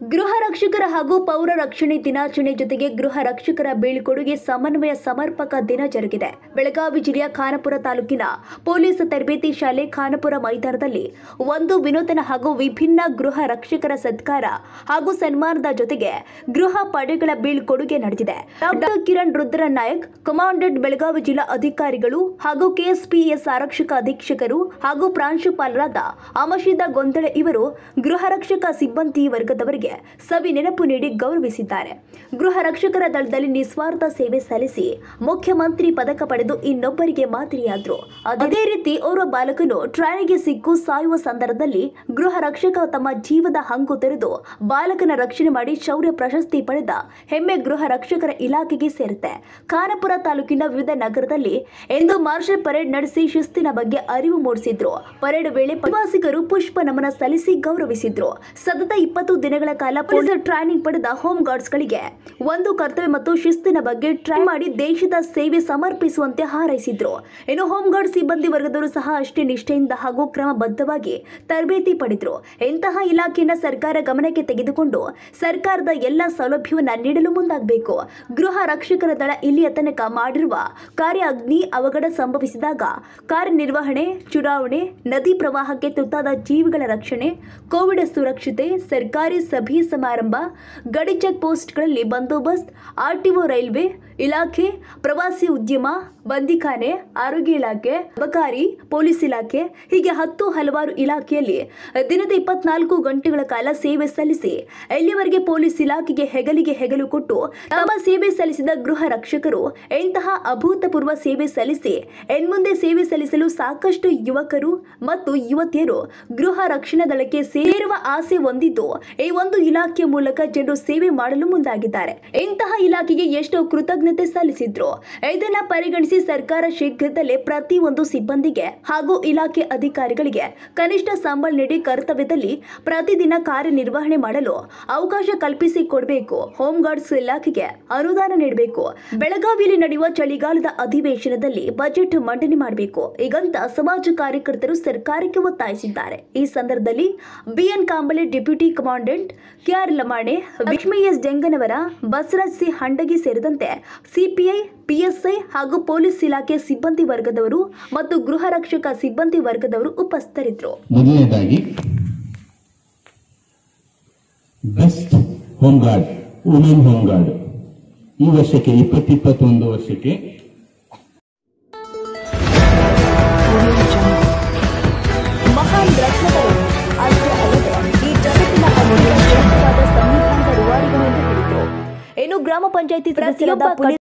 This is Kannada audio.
ಗೃಹ ರಕ್ಷಕರ ಹಾಗೂ ಪೌರ ರಕ್ಷಣೆ ದಿನಾಚರಣೆ ಜೊತೆಗೆ ಗೃಹ ರಕ್ಷಕರ ಬೀಳ್ಕೊಡುಗೆ ಸಮನ್ವಯ ಸಮರ್ಪಕ ದಿನ ಜರುಗಿದೆ ಬೆಳಗಾವಿ ಜಿಲ್ಲೆಯ ಖಾನಾಪುರ ತಾಲೂಕಿನ ಪೊಲೀಸ್ ತರಬೇತಿ ಶಾಲೆ ಖಾನಾಪುರ ಮೈದಾನದಲ್ಲಿ ಒಂದು ವಿನೂತನ ಹಾಗೂ ವಿಭಿನ್ನ ಗೃಹ ರಕ್ಷಕರ ಸತ್ಕಾರ ಹಾಗೂ ಸನ್ಮಾನದ ಜೊತೆಗೆ ಗೃಹ ಪಡೆಗಳ ಬೀಳ್ಕೊಡುಗೆ ನಡೆದಿದೆ ಡಾಕ್ಟರ್ ಕಿರಣ್ ರುದ್ರ ನಾಯಕ್ ಕಮಾಂಡೆಂಟ್ ಬೆಳಗಾವಿ ಜಿಲ್ಲಾ ಅಧಿಕಾರಿಗಳು ಹಾಗೂ ಕೆಎಸ್ಪಿಎಸ್ ಆರಕ್ಷಕ ಅಧೀಕ್ಷಕರು ಹಾಗೂ ಪ್ರಾಂಶುಪಾಲರಾದ ಅಮಶಿದ ಗೊಂದಳೆ ಇವರು ಗೃಹ ರಕ್ಷಕ ಸಿಬ್ಬಂದಿ ವರ್ಗದವರಿಗೆ ಸವಿ ನೆನಪು ನೀಡಿ ಗೌರವಿಸಿದ್ದಾರೆ ಗೃಹ ರಕ್ಷಕರ ದಳದಲ್ಲಿ ನಿಸ್ವಾರ್ಥ ಸೇವೆ ಸಲ್ಲಿಸಿ ಮುಖ್ಯಮಂತ್ರಿ ಪದಕ ಪಡೆದು ಇನ್ನೊಬ್ಬರಿಗೆ ಮಾದರಿಯಾದ್ರು ಅದೇ ರೀತಿ ಓರ್ವ ಬಾಲಕನು ಟ್ರೈನಿಗೆ ಸಿಕ್ಕು ಸಾಯುವ ಸಂದರ್ಭದಲ್ಲಿ ಗೃಹ ರಕ್ಷಕ ತಮ್ಮ ಜೀವದ ಹಂಗು ತೆರೆದು ಬಾಲಕನ ರಕ್ಷಣೆ ಮಾಡಿ ಶೌರ್ಯ ಪ್ರಶಸ್ತಿ ಪಡೆದ ಹೆಮ್ಮೆ ಗೃಹ ರಕ್ಷಕರ ಇಲಾಖೆಗೆ ಸೇರುತ್ತೆ ಖಾನಾಪುರ ತಾಲೂಕಿನ ವಿವಿಧ ನಗರದಲ್ಲಿ ಎಂದು ಮಾರ್ಷಲ್ ಪರೇಡ್ ನಡೆಸಿ ಶಿಸ್ತಿನ ಬಗ್ಗೆ ಅರಿವು ಮೂಡಿಸಿದ್ರು ಪರೇಡ್ ವೇಳೆ ಪ್ರವಾಸಿಗರು ಪುಷ್ಪ ನಮನ ಸಲ್ಲಿಸಿ ಗೌರವಿಸಿದ್ರು ಸತತ ಇಪ್ಪತ್ತು ದಿನಗಳ ಕಾಲ ಪೊಲೀಸ್ ಟ್ರೈನಿಂಗ್ ಪಡೆದ ಹೋಮ್ ಗಾರ್ಡ್ಸ್ಗಳಿಗೆ ಒಂದು ಕರ್ತವ್ಯ ಮತ್ತು ಶಿಸ್ತಿನ ಬಗ್ಗೆ ಟ್ರೈ ಮಾಡಿ ದೇಶದ ಸೇವೆ ಸಮರ್ಪಿಸುವಂತೆ ಹಾರೈಸಿದ್ರು ಇನ್ನು ಹೋಮ್ ಗಾರ್ಡ್ ಸಿಬ್ಬಂದಿ ವರ್ಗದವರು ಸಹ ಅಷ್ಟೇ ನಿಷ್ಠೆಯಿಂದ ಹಾಗೂ ಕ್ರಮಬದ್ಧವಾಗಿ ತರಬೇತಿ ಪಡೆದ್ರು ಇಂತಹ ಇಲಾಖೆಯನ್ನ ಸರ್ಕಾರ ಗಮನಕ್ಕೆ ತೆಗೆದುಕೊಂಡು ಸರ್ಕಾರದ ಎಲ್ಲ ಸೌಲಭ್ಯವನ್ನ ನೀಡಲು ಮುಂದಾಗಬೇಕು ಗೃಹ ರಕ್ಷಕರ ದಳ ಇಲ್ಲಿಯ ತನಕ ಮಾಡಿರುವ ಕಾರ್ಯ ಅಗ್ನಿ ಅವಘಡ ಸಂಭವಿಸಿದಾಗ ಕಾರ್ಯನಿರ್ವಹಣೆ ಚುನಾವಣೆ ನದಿ ಪ್ರವಾಹಕ್ಕೆ ತುತ್ತಾದ ಜೀವಿಗಳ ರಕ್ಷಣೆ ಕೋವಿಡ್ ಸುರಕ್ಷತೆ ಸರ್ಕಾರಿ ಸಭೆ ಸಮಾರಂಭ ಗಡಿ ಚೆಕ್ ಪೋಸ್ಟ್ಗಳಲ್ಲಿ ಬಂದೋಬಸ್ತ್ ಆರ್ಟಿಒ ರೈಲ್ವೆ ಇಲಾಖೆ ಪ್ರವಾಸಿ ಉದ್ಯಮ ಬಂದಿಖಾನೆ ಆರೋಗ್ಯ ಇಲಾಖೆ ಅಬಕಾರಿ ಪೊಲೀಸ್ ಇಲಾಖೆ ಹೀಗೆ ಹತ್ತು ಹಲವಾರು ಇಲಾಖೆಯಲ್ಲಿ ದಿನದ ಇಪ್ಪತ್ನಾಲ್ಕು ಗಂಟೆಗಳ ಕಾಲ ಸೇವೆ ಸಲ್ಲಿಸಿ ಎಲ್ಲಿವರೆಗೆ ಪೊಲೀಸ್ ಇಲಾಖೆಗೆ ಹೆಗಲಿಗೆ ಹೆಗಲು ಕೊಟ್ಟು ತಮ್ಮ ಸೇವೆ ಸಲ್ಲಿಸಿದ ಗೃಹ ರಕ್ಷಕರು ಇಂತಹ ಅಭೂತಪೂರ್ವ ಸೇವೆ ಸಲ್ಲಿಸಿ ಎನ್ಮುಂದೆ ಸೇವೆ ಸಲ್ಲಿಸಲು ಸಾಕಷ್ಟು ಯುವಕರು ಮತ್ತು ಯುವತಿಯರು ಗೃಹ ರಕ್ಷಣಾ ದಳಕ್ಕೆ ಸೇರುವ ಆಸೆ ಹೊಂದಿದ್ದು ಈ ಒಂದು ಇಲಾಖೆಯ ಮೂಲಕ ಜನರು ಸೇವೆ ಮಾಡಲು ಮುಂದಾಗಿದ್ದಾರೆ ಇಂತಹ ಇಲಾಖೆಗೆ ಎಷ್ಟೋ ಕೃತಜ್ಞತೆ ಸಲ್ಲಿಸಿದ್ರು ಇದನ್ನ ಪರಿಗಣಿಸಿ ಸರ್ಕಾರ ಶೀಘ್ರದಲ್ಲೇ ಪ್ರತಿಯೊಂದು ಸಿಬ್ಬಂದಿಗೆ ಹಾಗೂ ಇಲಾಖೆ ಅಧಿಕಾರಿಗಳಿಗೆ ಕನಿಷ್ಠ ಸಂಬಳ ನೀಡಿ ಕರ್ತವ್ಯದಲ್ಲಿ ಪ್ರತಿದಿನ ಕಾರ್ಯನಿರ್ವಹಣೆ ಮಾಡಲು ಅವಕಾಶ ಕಲ್ಪಿಸಿ ಕೊಡಬೇಕು ಹೋಮ್ ಗಾರ್ಡ್ಸ್ ಇಲಾಖೆಗೆ ಅನುದಾನ ನೀಡಬೇಕು ಬೆಳಗಾವಿಯಲ್ಲಿ ನಡೆಯುವ ಚಳಿಗಾಲದ ಅಧಿವೇಶನದಲ್ಲಿ ಬಜೆಟ್ ಮಂಡನೆ ಮಾಡಬೇಕು ಈಗಂತ ಸಮಾಜ ಕಾರ್ಯಕರ್ತರು ಸರ್ಕಾರಕ್ಕೆ ಒತ್ತಾಯಿಸಿದ್ದಾರೆ ಈ ಸಂದರ್ಭದಲ್ಲಿ B N Kamble deputy commandant K R Lamani Lakshmi S Janganavar Basavaraj C Handagi ಸೇರಿದಂತೆ ಸಿಪಿಐ ಪಿಎಸ್ಐ ಹಾಗೂ ಪೊಲೀಸ್ ಇಲಾಖೆ ಸಿಬ್ಬಂದಿ ವರ್ಗದವರು ಮತ್ತು ಗೃಹ ರಕ್ಷಕ ಸಿಬ್ಬಂದಿ ವರ್ಗದವರು ಉಪಸ್ಥಿತರಿದ್ದರು ಮೊದಲನೇದಾಗಿ best home guard women home guard ಈ ವರ್ಷಕ್ಕೆ ಇಪ್ಪತ್ತಿಪ್ಪತ್ತೊಂದು ವರ್ಷಕ್ಕೆ ಮಹಾನ್ ರಕ್ಷಕರು ಅಷ್ಟೇ ಅಲ್ಲದೆ ಈ ಜಗತ್ತಿನ ಅತ್ಯಂತ ಶ್ರೇಷ್ಠವಾದ ಸಂವಿಧಾನದ ರೂವಾರಿಗಳು ಎಂದು ಹೇಳಿದರು ಇನ್ನು ಗ್ರಾಮ ಪಂಚಾಯಿತಿ ಸದಸ್ಯರಾದ ಪುನೀತ್